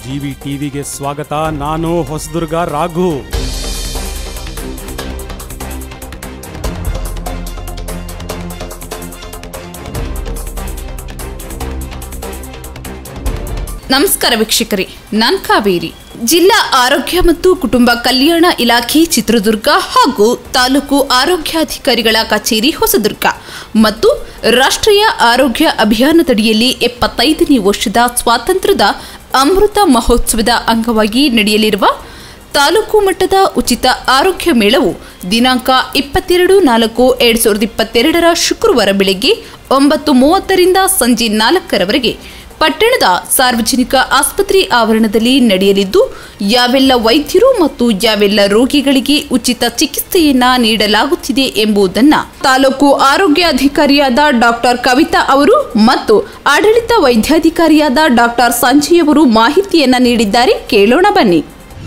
GV ಟಿವಿಗೆ ಸ್ವಾಗತ ನಾನು ಹೊಸದುರ್ಗ ರಾಘು ನಮಸ್ಕಾರ ವೀಕ್ಷಕರೇ ನಾನ್ ಕಾವೇರಿ ಜಿಲ್ಲಾ ಆರೋಗ್ಯ ಮತ್ತು ಕುಟುಂಬ ಕಲ್ಯಾಣ ಇಲಾಖೆ ಚಿತ್ರದುರ್ಗ ಹಾಗೂ ತಾಲೂಕು ಆರೋಗ್ಯಾಧಿಕಾರಿಗಳ ಕಚೇರಿ ಹೊಸದುರ್ಗ ಮತ್ತು ರಾಷ್ಟ್ರೀಯ ಆರೋಗ್ಯ ಅಭಿಯಾನದಡಿಯಲ್ಲಿ ಎಪ್ಪತ್ತೈದನೇ ವರ್ಷದ ಸ್ವಾತಂತ್ರ್ಯದ ಅಮೃತ ಮಹೋತ್ಸವದ ಅಂಗವಾಗಿ ನಡೆಯಲಿರುವ ತಾಲೂಕು ಮಟ್ಟದ ಉಚಿತ ಆರೋಗ್ಯ ಮೇಳವು ದಿನಾಂಕ ಇಪ್ಪತ್ತೆರಡು ನಾಲ್ಕು ಎರಡ್ ಸಾವಿರದ ಇಪ್ಪತ್ತೆರಡರ ಶುಕ್ರವಾರ ಬೆಳಗ್ಗೆ ಒಂಬತ್ತು ಮೂವತ್ತರಿಂದ ಸಂಜೆ ನಾಲ್ಕರವರೆಗೆ ಪಟ್ಟಣದ ಸಾರ್ವಜನಿಕ ಆಸ್ಪತ್ರೆ ಆವರಣದಲ್ಲಿ ನಡೆಯಲಿದ್ದು ಯಾವೆಲ್ಲ ವೈದ್ಯರು ಮತ್ತು ಯಾವೆಲ್ಲ ರೋಗಿಗಳಿಗೆ ಉಚಿತ ಚಿಕಿತ್ಸೆಯನ್ನ ನೀಡಲಾಗುತ್ತಿದೆ ಎಂಬುದನ್ನ ತಾಲೂಕು ಆರೋಗ್ಯಾಧಿಕಾರಿಯಾದ ಡಾಕ್ಟರ್ ಕವಿತಾ ಅವರು ಮತ್ತು ಆಡಳಿತ ವೈದ್ಯಾಧಿಕಾರಿಯಾದ ಡಾಕ್ಟರ್ ಸಂಜಯ್ ಅವರು ಮಾಹಿತಿಯನ್ನ ನೀಡಿದ್ದಾರೆ ಕೇಳೋಣ ಬನ್ನಿ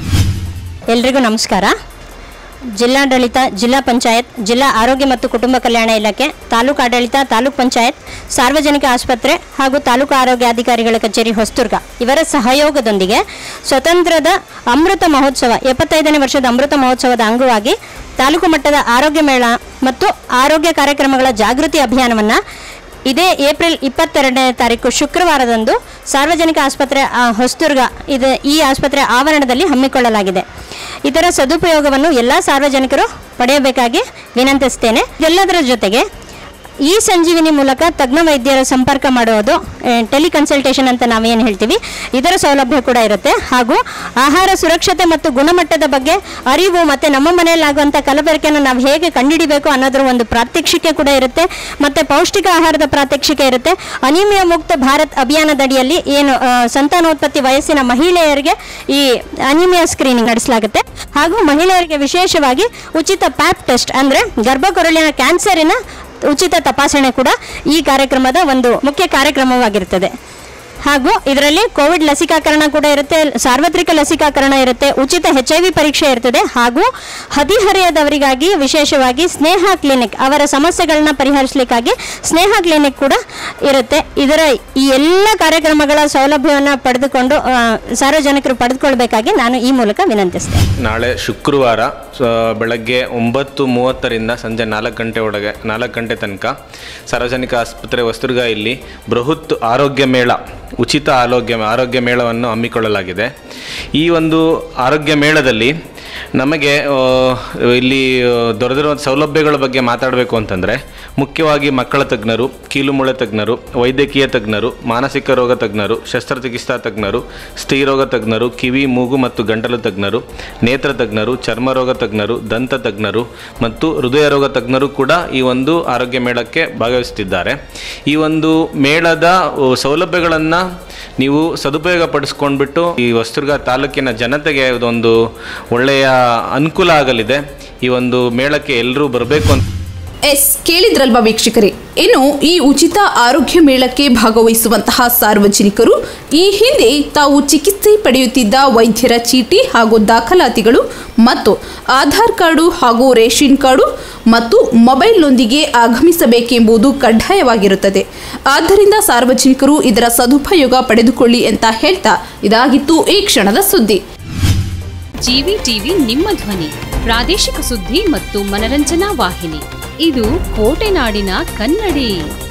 ಎಲ್ರಿಗೂ ನಮಸ್ಕಾರ ಜಿಲ್ಲಾಡಳಿತ ಜಿಲ್ಲಾ ಪಂಚಾಯತ್ ಜಿಲ್ಲಾ ಆರೋಗ್ಯ ಮತ್ತು ಕುಟುಂಬ ಕಲ್ಯಾಣ ಇಲಾಖೆ ತಾಲೂಕು ಆಡಳಿತ ತಾಲೂಕು ಪಂಚಾಯತ್ ಸಾರ್ವಜನಿಕ ಆಸ್ಪತ್ರೆ ಹಾಗೂ ತಾಲೂಕು ಆರೋಗ್ಯಾಧಿಕಾರಿಗಳ ಕಚೇರಿ ಹೊಸದುರ್ಗ ಇವರ ಸಹಯೋಗದೊಂದಿಗೆ ಸ್ವತಂತ್ರದ ಅಮೃತ ಮಹೋತ್ಸವ ಎಪ್ಪತ್ತೈದನೇ ವರ್ಷದ ಅಮೃತ ಮಹೋತ್ಸವದ ಅಂಗವಾಗಿ ತಾಲೂಕು ಮಟ್ಟದ ಆರೋಗ್ಯ ಮೇಳ ಮತ್ತು ಆರೋಗ್ಯ ಕಾರ್ಯಕ್ರಮಗಳ ಜಾಗೃತಿ ಅಭಿಯಾನವನ್ನು ಇದೇ ಏಪ್ರಿಲ್ ಇಪ್ಪತ್ತೆರಡನೇ ತಾರೀಕು ಶುಕ್ರವಾರದಂದು ಸಾರ್ವಜನಿಕ ಆಸ್ಪತ್ರೆ ಆ, ಹೊಸದುರ್ಗ ಇದು ಈ ಆಸ್ಪತ್ರೆ ಆವರಣದಲ್ಲಿ ಹಮ್ಮಿಕೊಳ್ಳಲಾಗಿದೆ ಇದರ ಸದುಪಯೋಗವನ್ನು ಎಲ್ಲ ಸಾರ್ವಜನಿಕರು ಪಡೆಯಬೇಕಾಗಿ ವಿನಂತಿಸ್ತೇನೆ ಎಲ್ಲದರ ಜೊತೆಗೆ ಈ ಸಂಜೀವಿನಿ ಮೂಲಕ ತಜ್ಞ ವೈದ್ಯರ ಸಂಪರ್ಕ ಮಾಡುವುದು ಟೆಲಿಕನ್ಸಲ್ಟೇಷನ್ ಅಂತ ನಾವೇನು ಹೇಳ್ತೀವಿ ಇದರ ಸೌಲಭ್ಯ ಕೂಡ ಇರುತ್ತೆ ಹಾಗೂ ಆಹಾರ ಸುರಕ್ಷತೆ ಮತ್ತು ಗುಣಮಟ್ಟದ ಬಗ್ಗೆ ಅರಿವು ಮತ್ತು ನಮ್ಮ ಮನೆಯಲ್ಲಾಗುವಂಥ ಕಲಬೆರಕೆಯನ್ನು ನಾವು ಹೇಗೆ ಕಂಡುಹಿಡಿಬೇಕು ಅನ್ನೋದ್ರ ಒಂದು ಪ್ರಾತ್ಯಕ್ಷಿಕೆ ಕೂಡ ಇರುತ್ತೆ ಮತ್ತು ಪೌಷ್ಟಿಕ ಆಹಾರದ ಪ್ರಾತ್ಯಕ್ಷಿಕೆ ಇರುತ್ತೆ ಅನಿಮಿಯಾ ಮುಕ್ತ ಭಾರತ್ ಅಭಿಯಾನದಡಿಯಲ್ಲಿ ಏನು ಆ, ಸಂತಾನೋತ್ಪತ್ತಿ ವಯಸ್ಸಿನ ಮಹಿಳೆಯರಿಗೆ ಈ ಅನಿಮಿಯಾ ಸ್ಕ್ರೀನಿಂಗ್ ನಡೆಸಲಾಗುತ್ತೆ ಹಾಗೂ ಮಹಿಳೆಯರಿಗೆ ವಿಶೇಷವಾಗಿ ಉಚಿತ ಪ್ಯಾಪ್ ಟೆಸ್ಟ್ ಅಂದರೆ ಗರ್ಭಕರುಳಿನ ಕ್ಯಾನ್ಸರಿನ ಉಚಿತ ತಪಾಸಣೆ ಕೂಡ ಈ ಕಾರ್ಯಕ್ರಮದ ಒಂದು ಮುಖ್ಯ ಕಾರ್ಯಕ್ರಮವಾಗಿರುತ್ತದೆ ಹಾಗೂ ಇದರಲ್ಲಿ ಕೋವಿಡ್ ಲಸಿಕಾಕರಣ ಕೂಡ ಇರುತ್ತೆ ಸಾರ್ವತ್ರಿಕ ಲಸಿಕಾಕರಣ ಇರುತ್ತೆ ಉಚಿತ ಎಚ್ ಐ ವಿ ಪರೀಕ್ಷೆ ಇರ್ತದೆ ಹಾಗೂ ಹದಿಹರೆಯದವರಿಗಾಗಿ ವಿಶೇಷವಾಗಿ ಸ್ನೇಹ ಕ್ಲಿನಿಕ್ ಅವರ ಸಮಸ್ಯೆಗಳನ್ನ ಪರಿಹರಿಸಲಿಕ್ಕಾಗಿ ಸ್ನೇಹ ಕ್ಲಿನಿಕ್ ಕೂಡ ಇರುತ್ತೆ ಇದರ ಈ ಎಲ್ಲ ಕಾರ್ಯಕ್ರಮಗಳ ಸೌಲಭ್ಯವನ್ನು ಪಡೆದುಕೊಂಡು ಆ, ಸಾರ್ವಜನಿಕರು ಪಡೆದುಕೊಳ್ಬೇಕಾಗಿ ನಾನು ಈ ಮೂಲಕ ವಿನಂತಿಸ್ತೇನೆ ನಾಳೆ ಶುಕ್ರವಾರ ಸ- ಬೆಳಗ್ಗೆ ಒಂಬತ್ತು ಮೂವತ್ತರಿಂದ ಸಂಜೆ ನಾಲ್ಕು ಗಂಟೆ ಒಳಗೆ ನಾಲ್ಕು ಗಂಟೆ ತನಕ ಸಾರ್ವಜನಿಕ ಆಸ್ಪತ್ರೆ ಹೊಸದುರ್ಗ ಇಲ್ಲಿ ಬೃಹತ್ ಆರೋಗ್ಯ ಮೇಳ ಉಚಿತ ಆರೋಗ್ಯ ಆರೋಗ್ಯ ಮೇಳವನ್ನು ಹಮ್ಮಿಕೊಳ್ಳಲಾಗಿದೆ ಈ ಒಂದು ಆರೋಗ್ಯ ಮೇಳದಲ್ಲಿ ನಮಗೆ ಆ, ಇಲ್ಲಿ ಆ, ದೊರೆದಿರುವ ಸೌಲಭ್ಯಗಳ ಬಗ್ಗೆ ಮಾತಾಡಬೇಕು ಅಂತಂದರೆ ಮುಖ್ಯವಾಗಿ ಮಕ್ಕಳ ತಜ್ಞರು ಕೀಲುಮೂಳೆ ತಜ್ಞರು ವೈದ್ಯಕೀಯ ತಜ್ಞರು ಮಾನಸಿಕ ರೋಗ ತಜ್ಞರು ಶಸ್ತ್ರಚಿಕಿತ್ಸಾ ತಜ್ಞರು ಸ್ತ್ರೀರೋಗ ತಜ್ಞರು ಕಿವಿ ಮೂಗು ಮತ್ತು ಗಂಟಲು ತಜ್ಞರು ನೇತ್ರ ತಜ್ಞರು ಚರ್ಮರೋಗ ತಜ್ಞರು ದಂತ ತಜ್ಞರು ಮತ್ತು ಹೃದಯ ರೋಗ ತಜ್ಞರು ಕೂಡ ಈ ಒಂದು ಆರೋಗ್ಯ ಮೇಳಕ್ಕೆ ಭಾಗವಹಿಸುತ್ತಿದ್ದಾರೆ ಈ ಒಂದು ಮೇಳದ ಉ, ಸೌಲಭ್ಯಗಳನ್ನು ನೀವು ಸದುಪಯೋಗ ಪಡಿಸ್ಕೊಂಡ್ಬಿಟ್ಟು ಈ ಹೊಸದುರ್ಗ ತಾಲೂಕಿನ ಜನತೆಗೆ ಇದೊಂದು ಒಳ್ಳೆಯ ಅನುಕೂಲ ಆಗಲಿದೆ ಈ ಒಂದು ಮೇಳಕ್ಕೆ ಎಲ್ಲರೂ ಬರಬೇಕು ಅಂತ ಎಸ್ ಕೇಳಿದ್ರಲ್ವಾ ವೀಕ್ಷಕರೇ ಇನ್ನು ಈ ಉಚಿತ ಆರೋಗ್ಯ ಮೇಳಕ್ಕೆ ಭಾಗವಹಿಸುವಂತಹ ಸಾರ್ವಜನಿಕರು ಈ ಹಿಂದೆ ತಾವು ಚಿಕಿತ್ಸೆ ಪಡೆಯುತ್ತಿದ್ದ ವೈದ್ಯರ ಚೀಟಿ ಹಾಗೂ ದಾಖಲಾತಿಗಳು ಮತ್ತು ಆಧಾರ್ ಕಾರ್ಡು ಹಾಗೂ ರೇಷನ್ ಕಾರ್ಡು ಮತ್ತು ಮೊಬೈಲ್ನೊಂದಿಗೆ ಆಗಮಿಸಬೇಕೆಂಬುದು ಕಡ್ಡಾಯವಾಗಿರುತ್ತದೆ ಆದ್ದರಿಂದ ಸಾರ್ವಜನಿಕರು ಇದರ ಸದುಪಯೋಗ ಪಡೆದುಕೊಳ್ಳಿ ಅಂತ ಹೇಳ್ತಾ ಇದಾಗಿತ್ತು ಈ ಕ್ಷಣದ ಸುದ್ದಿ ಜಿವಿ ಟಿವಿ ನಿಮ್ಮ ಧ್ವನಿ ಪ್ರಾದೇಶಿಕ ಸುದ್ದಿ ಮತ್ತು ಮನರಂಜನಾ ವಾಹಿನಿ ಇದು ಕೋಟೆನಾಡಿನ ಕನ್ನಡಿ